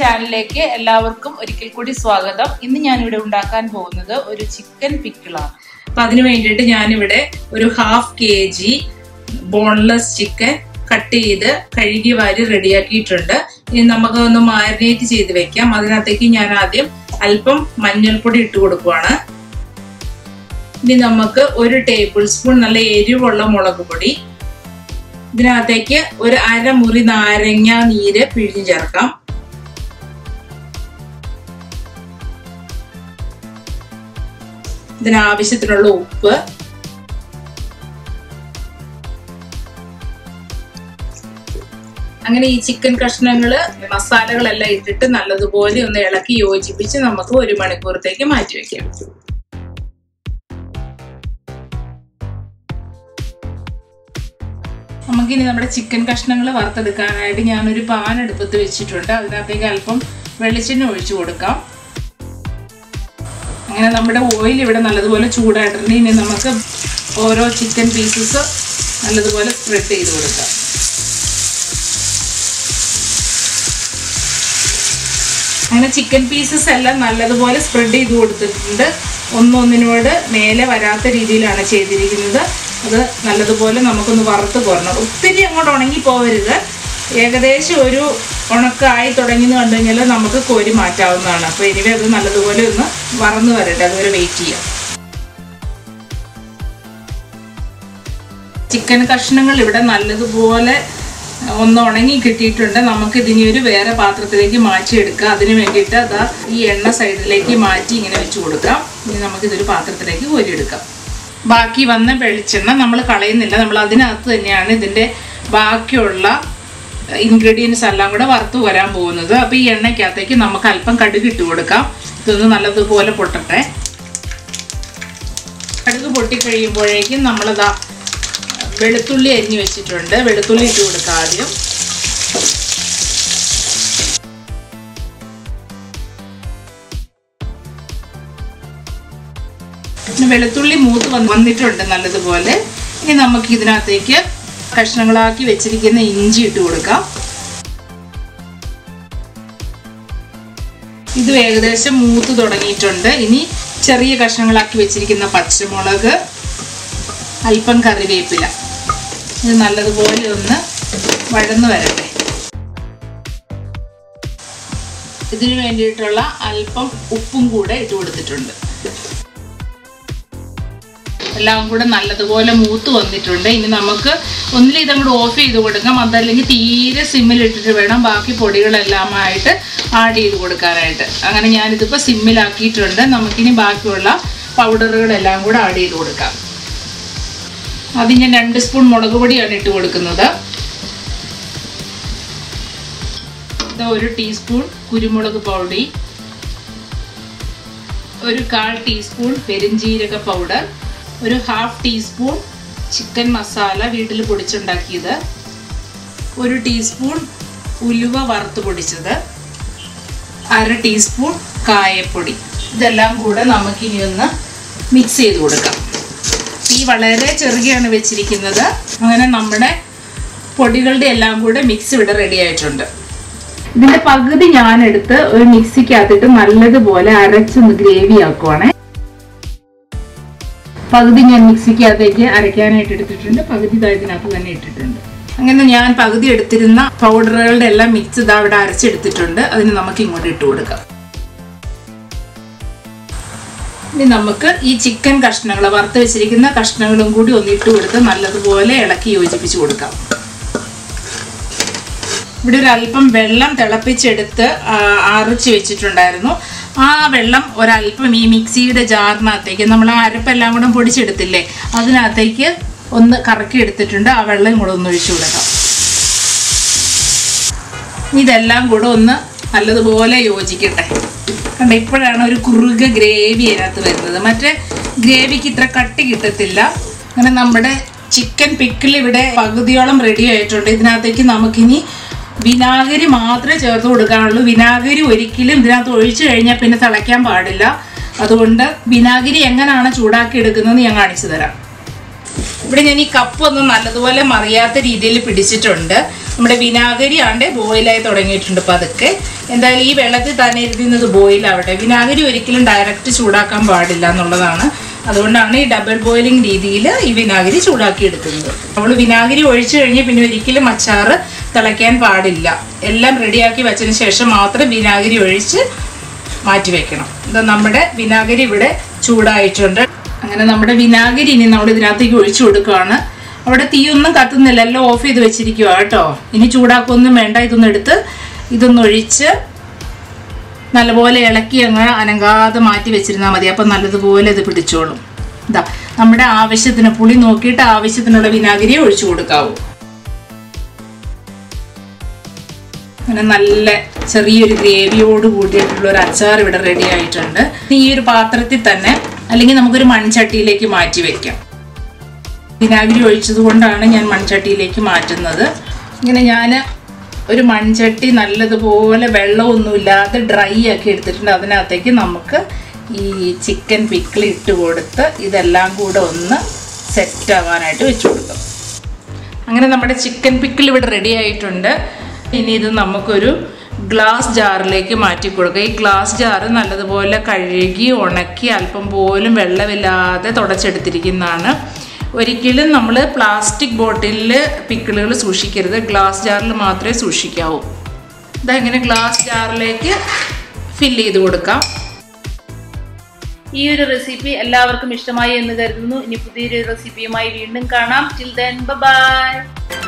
ചാനലിലേക്ക് എല്ലാവർക്കും ഒരിക്കൽ കൂടി സ്വാഗതം ഇന്ന് ഞാൻ ഇവിടെ ഉണ്ടാക്കാൻ പോകുന്നത് ഒരു ചിക്കൻ പിക്കിളാണ് അപ്പൊ അതിനു വേണ്ടിയിട്ട് ഞാനിവിടെ ഒരു half K G boneless chicken cut ചെയ്ത് കഴുകി വാരി റെഡിയാക്കിയിട്ടുണ്ട് ഇനി നമുക്ക് ഒന്ന് മാരിനേറ്റ് ചെയ്ത് വെക്കാം അതിനകത്തേക്ക് ഞാൻ ആദ്യം അല്പം മഞ്ഞൾപ്പൊടി ഇട്ട് കൊടുക്കുവാണ് ഇനി നമുക്ക് ഒരു ടേബിൾ സ്പൂൺ നല്ല എരിവുള്ള മുളക് പൊടി ഇതിനകത്തേക്ക് ഒരു അരമുറി നാരങ്ങ നീര് പിഴിഞ്ഞു ചേർക്കാം ഇതിനാവശ്യത്തിനുള്ള ഉപ്പ് അങ്ങനെ ഈ ചിക്കൻ കഷ്ണങ്ങള് മസാലകളെല്ലാം ഇട്ടിട്ട് നല്ലതുപോലെ ഒന്ന് ഇളക്കി യോജിപ്പിച്ച് നമുക്ക് ഒരു മണിക്കൂറത്തേക്ക് മാറ്റി വെക്കാം നമുക്കിനി നമ്മുടെ ചിക്കൻ കഷ്ണങ്ങൾ വറുത്തെടുക്കാനായിട്ട് ഞാനൊരു പാൻ അടുപ്പത്ത് വെച്ചിട്ടുണ്ട് അതിനകത്തേക്ക് അല്പം വെളിച്ചെണ്ണ ഒഴിച്ചു കൊടുക്കാം അങ്ങനെ നമ്മുടെ ഓയിൽ ഇവിടെ നല്ലതുപോലെ ചൂടായിട്ടുണ്ട് ഇനി നമുക്ക് ഓരോ ചിക്കൻ പീസസ് നല്ലതുപോലെ സ്പ്രെഡ് ചെയ്ത് കൊടുക്കാം അങ്ങനെ ചിക്കൻ പീസസ് എല്ലാം നല്ലതുപോലെ സ്പ്രെഡ് ചെയ്ത് കൊടുത്തിട്ടുണ്ട് ഒന്നൊന്നിനോട് മേലെ വരാത്ത രീതിയിലാണ് ചെയ്തിരിക്കുന്നത് അത് നല്ലതുപോലെ നമുക്കൊന്ന് വറുത്ത് പോരണം ഒത്തിരി അങ്ങോട്ട് ഉണങ്ങി പോവരുത് ഏകദേശം ഒരു ഉണക്കായി തുടങ്ങി എന്ന് കണ്ടു കഴിഞ്ഞാൽ നമുക്ക് കോരി മാറ്റാവുന്നതാണ് അപ്പോൾ ഇനി അത് നല്ലതുപോലെ ഒന്ന് വറന്ന് വരട്ടെ അതുവരെ വെയിറ്റ് ചെയ്യാം ചിക്കൻ കഷ്ണങ്ങൾ ഇവിടെ നല്ലതുപോലെ ഒന്ന് ഉണങ്ങി കിട്ടിയിട്ടുണ്ട് നമുക്ക് ഇതിനി ഒരു വേറെ പാത്രത്തിലേക്ക് മാറ്റിയെടുക്കാം അതിന് വേണ്ടിയിട്ട് അതാ ഈ എണ്ണ സൈഡിലേക്ക് മാറ്റി ഇങ്ങനെ വെച്ച് കൊടുക്കാം ഇനി നമുക്ക് ഇതൊരു പാത്രത്തിലേക്ക് കോരിയെടുക്കാം ബാക്കി വന്ന വെളിച്ചെണ്ണ നമ്മൾ കളയുന്നില്ല നമ്മൾ അതിനകത്ത് തന്നെയാണ് ഇതിൻ്റെ ബാക്കിയുള്ള ഇൻഗ്രീഡിയൻസ് എല്ലാം കൂടെ വറുത്ത് വരാൻ പോകുന്നത് അപ്പോൾ ഈ എണ്ണയ്ക്കകത്തേക്ക് നമുക്ക് അല്പം കടുക് ഇട്ട് കൊടുക്കാം ഇതൊന്ന് നല്ലതുപോലെ പൊട്ടട്ടെ കടുക് പൊട്ടിക്കഴിയുമ്പോഴേക്കും നമ്മളിതാ വെളുത്തുള്ളി അരിഞ്ഞു വെച്ചിട്ടുണ്ട് വെളുത്തുള്ളി ഇട്ട് കൊടുക്കാം ആദ്യം പിന്നെ വെളുത്തുള്ളി മൂത്ത് വന്നിട്ടുണ്ട് നല്ലതുപോലെ ഇനി നമുക്ക് ഇതിനകത്തേക്ക് കഷ്ണങ്ങളാക്കി വെച്ചിരിക്കുന്ന ഇഞ്ചി ഇട്ട് കൊടുക്കാം ഇത് ഏകദേശം മൂത്ത് തുടങ്ങിയിട്ടുണ്ട് ഇനി ചെറിയ കഷ്ണങ്ങളാക്കി വെച്ചിരിക്കുന്ന പച്ചമുളക് അല്പം കറിവേപ്പില ഇത് നല്ലതുപോലെ ഒന്ന് വഴന്നു വരട്ടെ ഇതിനു വേണ്ടിയിട്ടുള്ള അല്പം ഉപ്പും കൂടെ ഇട്ട് കൊടുത്തിട്ടുണ്ട് എല്ലാം കൂടെ നല്ലതുപോലെ മൂത്ത് വന്നിട്ടുണ്ട് ഇനി നമുക്ക് ഒന്നിൽ ഇതങ്ങോട്ട് ഓഫ് ചെയ്ത് കൊടുക്കാം അതല്ലെങ്കിൽ തീരെ സിമ്മിലിട്ടിട്ട് വേണം ബാക്കി പൊടികളെല്ലാമായിട്ട് ആഡ് ചെയ്ത് കൊടുക്കാനായിട്ട് അങ്ങനെ ഞാനിതിപ്പോൾ സിമ്മിലാക്കിയിട്ടുണ്ട് നമുക്കിനി ബാക്കിയുള്ള പൗഡറുകളെല്ലാം കൂടെ ആഡ് ചെയ്ത് കൊടുക്കാം അത് ഞാൻ രണ്ട് സ്പൂൺ മുളക് പൊടിയാണ് ഇട്ട് കൊടുക്കുന്നത് ഇത് ഒരു ടീസ്പൂൺ കുരുമുളക് പൗഡി ഒരു കാൽ ടീസ്പൂൺ പെരിഞ്ജീരക പൗഡർ ഒരു ഹാഫ് ടീസ്പൂൺ ചിക്കൻ മസാല വീട്ടിൽ പൊടിച്ചുണ്ടാക്കിയത് ഒരു ടീസ്പൂൺ ഉലുവ വറുത്ത് പൊടിച്ചത് അര ടീസ്പൂൺ കായപ്പൊടി ഇതെല്ലാം കൂടെ നമുക്കിനി ഒന്ന് മിക്സ് ചെയ്ത് കൊടുക്കാം തീ വളരെ ചെറുകയാണ് വെച്ചിരിക്കുന്നത് അങ്ങനെ നമ്മുടെ പൊടികളുടെ എല്ലാം കൂടെ മിക്സ് ഇവിടെ റെഡി ആയിട്ടുണ്ട് ഇതിന്റെ പകുതി ഞാൻ എടുത്ത് ഒരു മിക്സിക്കകത്തിട്ട് നല്ലതുപോലെ അരച്ചൊന്ന് ഗ്രേവി ആക്കുവാണേ പകുതി ഞാൻ മിക്സിക്കകത്തേക്ക് അരയ്ക്കാനായിട്ട് എടുത്തിട്ടുണ്ട് പകുതി ഇതിനകത്ത് തന്നെ ഇട്ടിട്ടുണ്ട് അങ്ങനെ ഞാൻ പകുതി എടുത്തിരുന്ന പൗഡറുകളുടെ എല്ലാം മിക്സ് ഇതാ ഇവിടെ അരച്ചെടുത്തിട്ടുണ്ട് അതിന് നമുക്ക് ഇങ്ങോട്ട് ഇട്ട് കൊടുക്കാം ഇനി നമുക്ക് ഈ ചിക്കൻ കഷ്ണങ്ങൾ വറുത്ത് വെച്ചിരിക്കുന്ന കഷ്ണങ്ങളും കൂടി ഒന്ന് ഇട്ട് കൊടുത്ത് നല്ലതുപോലെ ഇളക്കി യോജിപ്പിച്ച് കൊടുക്കാം ഇവിടെ ഒരു അല്പം വെള്ളം തിളപ്പിച്ചെടുത്ത് അരച്ച് വെച്ചിട്ടുണ്ടായിരുന്നു ആ വെള്ളം ഒരല്പം ഈ മിക്സിയുടെ ജാറിനകത്തേക്ക് നമ്മൾ ആ അരപ്പെല്ലാം കൂടെ പൊടിച്ചെടുത്തില്ലേ അതിനകത്തേക്ക് ഒന്ന് കറക്കി എടുത്തിട്ടുണ്ട് ആ വെള്ളം കൂടെ ഒന്ന് ഒഴിച്ചു കൊടുക്കാം ഇതെല്ലാം കൂടെ ഒന്ന് നല്ലതുപോലെ യോജിക്കട്ടെ കണ്ട ഇപ്പോഴാണ് ഒരു കുറുക ഗ്രേവി അതിനകത്ത് വരുന്നത് മറ്റേ ഗ്രേവിക്ക് ഇത്ര കട്ടി കിട്ടത്തില്ല അങ്ങനെ നമ്മുടെ ചിക്കൻ പിക്കിൾ ഇവിടെ പകുതിയോളം റെഡി ആയിട്ടുണ്ട് ഇതിനകത്തേക്ക് നമുക്കിനി വിനാഗിരി മാത്രമേ ചേർത്ത് കൊടുക്കാനുള്ളൂ വിനാഗിരി ഒരിക്കലും ഇതിനകത്ത് ഒഴിച്ചു കഴിഞ്ഞാൽ പിന്നെ തിളയ്ക്കാൻ പാടില്ല അതുകൊണ്ട് വിനാഗിരി എങ്ങനെയാണ് ചൂടാക്കി എടുക്കുന്നതെന്ന് ഞാൻ കാണിച്ചു തരാം ഇവിടെ ഞാൻ ഈ കപ്പ് ഒന്ന് നല്ലതുപോലെ മറിയാത്ത രീതിയിൽ പിടിച്ചിട്ടുണ്ട് നമ്മുടെ വിനാഗിരി ആണ്ട് ബോയിലായി തുടങ്ങിയിട്ടുണ്ട് പതുക്കെ എന്തായാലും ഈ വെള്ളത്തിൽ തന്നെ ഇരുന്നത് ബോയിലാവട്ടെ വിനാഗിരി ഒരിക്കലും ഡയറക്റ്റ് ചൂടാക്കാൻ പാടില്ല എന്നുള്ളതാണ് അതുകൊണ്ടാണ് ഈ ഡബിൾ ബോയിലിംഗ് രീതിയിൽ ഈ വിനാഗിരി ചൂടാക്കി എടുക്കുന്നത് നമ്മൾ വിനാഗിരി ഒഴിച്ചു കഴിഞ്ഞ് പിന്നെ ഒരിക്കലും അച്ചാറ് തിളയ്ക്കാൻ പാടില്ല എല്ലാം റെഡിയാക്കി വെച്ചതിന് ശേഷം മാത്രം വിനാഗിരി ഒഴിച്ച് മാറ്റി വെക്കണം ഇത് നമ്മുടെ വിനാഗിരി ഇവിടെ ചൂടായിട്ടുണ്ട് അങ്ങനെ നമ്മുടെ വിനാഗിരി ഇനി നമ്മൾ ഇതിനകത്തേക്ക് ഒഴിച്ചു കൊടുക്കുകയാണ് അവിടെ തീയൊന്നും കത്തുന്നില്ല എല്ലാം ഓഫ് ചെയ്ത് വെച്ചിരിക്കുക കേട്ടോ ഇനി ചൂടാക്കൊന്നും വേണ്ട ഇതൊന്നും എടുത്ത് ഇതൊന്ന് ഒഴിച്ച് നല്ലപോലെ ഇളക്കി അങ്ങ് അനങ്ങാതെ മാറ്റി വെച്ചിരുന്നാൽ മതി അപ്പം നല്ലതുപോലെ ഇത് പിടിച്ചോളും ഇതാ നമ്മുടെ ആവശ്യത്തിന് പുളി നോക്കിയിട്ട് ആവശ്യത്തിനുള്ള വിനാഗിരിയെ ഒഴിച്ചു കൊടുക്കാവൂ അങ്ങനെ നല്ല ചെറിയൊരു ഗ്രേവിയോട് കൂടിയിട്ടുള്ള ഒരു അച്ചാർ ഇവിടെ റെഡി ആയിട്ടുണ്ട് ഈ ഒരു പാത്രത്തിൽ തന്നെ അല്ലെങ്കിൽ നമുക്കൊരു മൺചട്ടിയിലേക്ക് മാറ്റി വെക്കാം വിനാഗിരി ഒഴിച്ചത് കൊണ്ടാണ് ഞാൻ മൺചട്ടിയിലേക്ക് മാറ്റുന്നത് ഇങ്ങനെ ഞാൻ ഒരു മൺചട്ടി നല്ലതുപോലെ വെള്ളമൊന്നുമില്ലാതെ ഡ്രൈ ആക്കി എടുത്തിട്ടുണ്ട് അതിനകത്തേക്ക് നമുക്ക് ഈ ചിക്കൻ പിക്കിൾ ഇട്ട് കൊടുത്ത് ഇതെല്ലാം കൂടെ ഒന്ന് സെറ്റ് ആവാനായിട്ട് വെച്ച് കൊടുക്കും അങ്ങനെ നമ്മുടെ ചിക്കൻ പിക്കിൾ ഇവിടെ റെഡി ആയിട്ടുണ്ട് ഇനി ഇത് നമുക്കൊരു ഗ്ലാസ് ജാറിലേക്ക് മാറ്റി കൊടുക്കുക ഈ ഗ്ലാസ് ജാറ് നല്ലതുപോലെ കഴുകി ഉണക്കി അല്പം പോലും വെള്ളമില്ലാതെ തുടച്ചെടുത്തിരിക്കുന്നതാണ് ഒരിക്കലും നമ്മൾ പ്ലാസ്റ്റിക് ബോട്ടിലിൽ പിക്കിളുകൾ സൂക്ഷിക്കരുത് ഗ്ലാസ് ജാറിൽ മാത്രമേ സൂക്ഷിക്കാവൂ ഇതാ ഇങ്ങനെ ഗ്ലാസ് ജാറിലേക്ക് ഫില്ല് ചെയ്ത് കൊടുക്കാം ഈ ഒരു റെസിപ്പി എല്ലാവർക്കും ഇഷ്ടമായി എന്ന് കരുതുന്നു ഇനി പുതിയൊരു റെസിപ്പിയുമായി വീണ്ടും കാണാം ടിൽ ദെൻ ബൈ